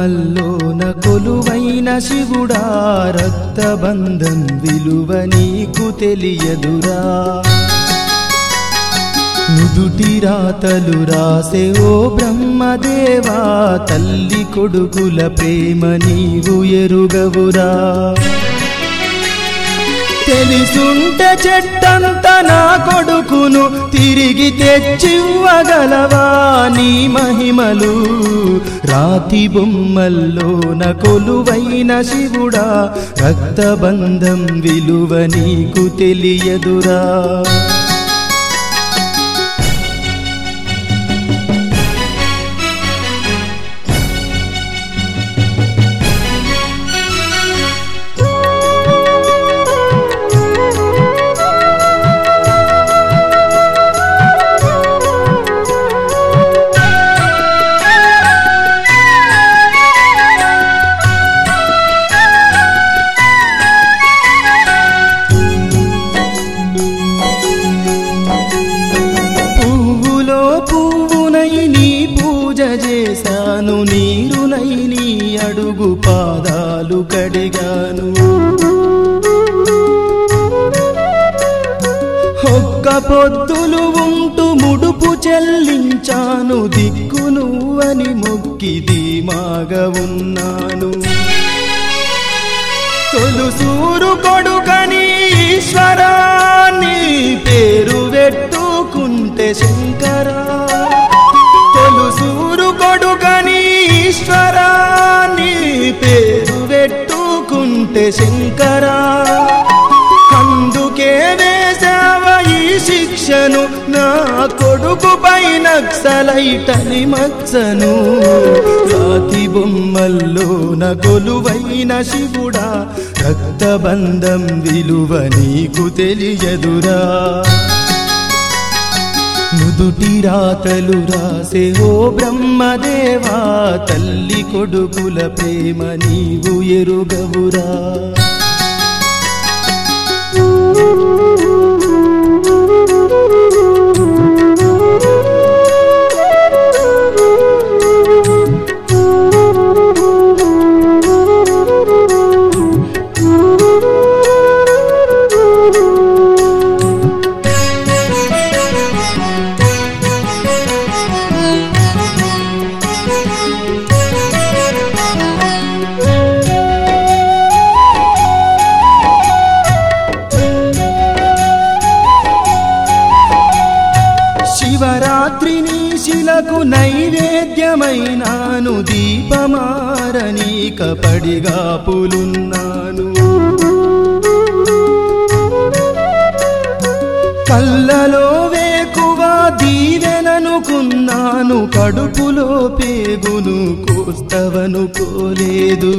బొమ్మల్లోన కొలువైన శివుడా రక్తబంధం విలువ నీకు తెలియదురా నుదుటి రాతలు రాసే ఓ బ్రహ్మదేవా తల్లి కొడుకుల ప్రేమ నీవు ఎరుగవురా తెలిసుంటే చెట్టంత నా కొడుకును తిరిగి తెచ్చివ్వగలవా నీ మహిమలు రాతి బొమ్మల్లోన కొలువైన శివుడా రక్తబంధం విలువ నీకు తెలియదురా పువ్వులో పువ్వునై నీ పూజ చేశాను నీరునై నీ అడుగు పాదాలు కడిగాను ఒక్క పొద్దులు ఉంటూ ముడుపు చెల్లించాను దిక్కు నువ్వని మొక్కి ధీమాగా ఉన్నాను తొలుసూరు కొడుకని ఈశ్వరాన్ని పేరు పెట్టుకుంటే శంకరా తొలుసూరు కొడుకని ఈశ్వరాన్ని పేరు పెట్టుకుంటే శంకరా అందుకే వేసావ ఈ శిక్షను నా కొడుకు పైన నక్సలైటని మచ్చను రాతి బొమ్మల్లో నగొలువైన శివుడా రక్తబంధం విలువ నీకు తెలియదురా నుదుటి రాతలు రాసే ఓ బ్రహ్మదేవా తల్లి కొడుకుల ప్రేమ నీవు ఎరుగవురా శివరాత్రి నీ శిలకు నైవేద్యమైనాను దీపమారనీక పడిగా పులున్నాను కళ్ళలో వేకువా దీవెననుకున్నాను కడుపులో పేగును కోస్తవనుకోలేదు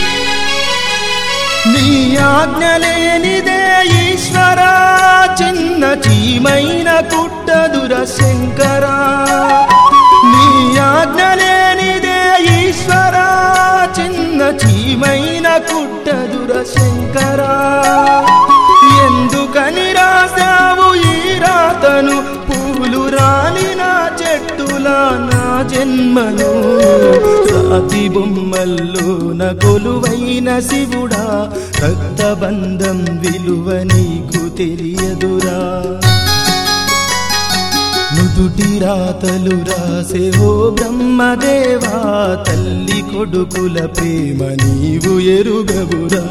నీ ఆజ్ఞ లేనిదే ఈశ్వరా చిన్న చీమైన కుట్టదుర శంకరా నీ ఆజ్ఞ లేనిదే ఈశ్వరా చిన్న చీమైన కుట్టదుర శంకరా ఎందుకని రాసావు ఈ రాతను పూలు రాలిన చెట్టులా నా జన్మను రాతి బొమ్మల్లో నగొలువైన శివుడా రక్తబంధం విలువ నీకు తెలియదురా నుదుటి రాతలు రాసే ఓ బ్రహ్మదేవా తల్లి కొడుకుల ప్రేమ నీవు ఎరుగవురా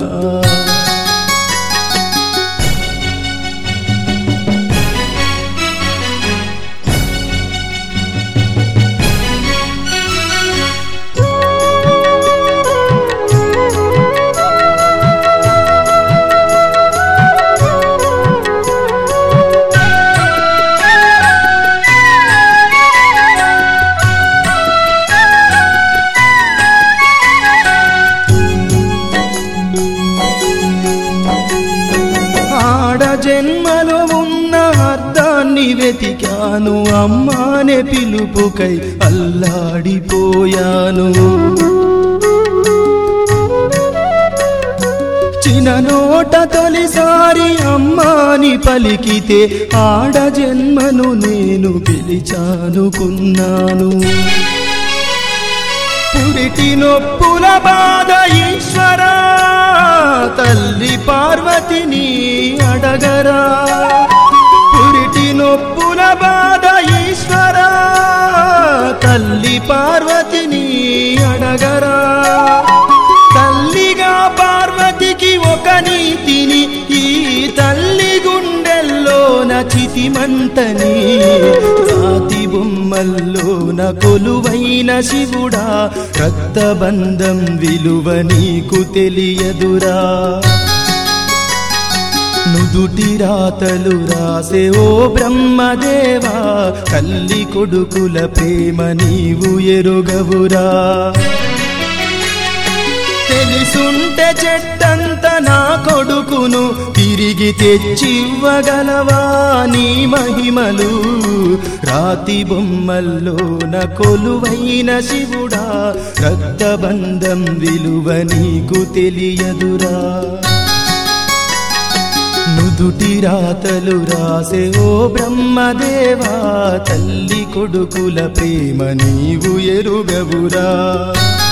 ఆడ జన్మలో ఉన్న అర్థాన్ని వెతికాను అమ్మానే పిలుపుకై అల్లాడిపోయాను చిన్ననోట తొలిసారి అమ్మాని పలికితే ఆడ జన్మను నేను పిలిచానుకున్నాను పురిటి నొప్పుల బాధ ఈశ్వరా తల్లి పార్వతిని అడగరా పురిటి నొప్పుల బాధ ఈశ్వరా తల్లి పార్వతిని అడగరా తల్లిగా పార్వతికి ఒక నీతిని ఈ తల్లి గుండెల్లోన చితిమంతని రాతి బొమ్మల్లోన కొలువైన శివుడా రక్తబంధం విలువ నీకు తెలియదురా నుదుటి రాతలు రాసే ఓ బ్రహ్మదేవా తల్లి కొడుకుల ప్రేమ నీవు ఎరుగవురా తెలిసుంటే చెట్టంత నా కొడుకును తిరిగి తెచ్చివ్వగలవా నీ మహిమలు రాతి బొమ్మల్లోన కొలువైన శివుడా రక్తబంధం విలువ నీకు తెలియదురా నుదుటి రాతలు రాసే ఓ బ్రహ్మదేవా తల్లి కొడుకుల ప్రేమ నీవు ఎరుగవురా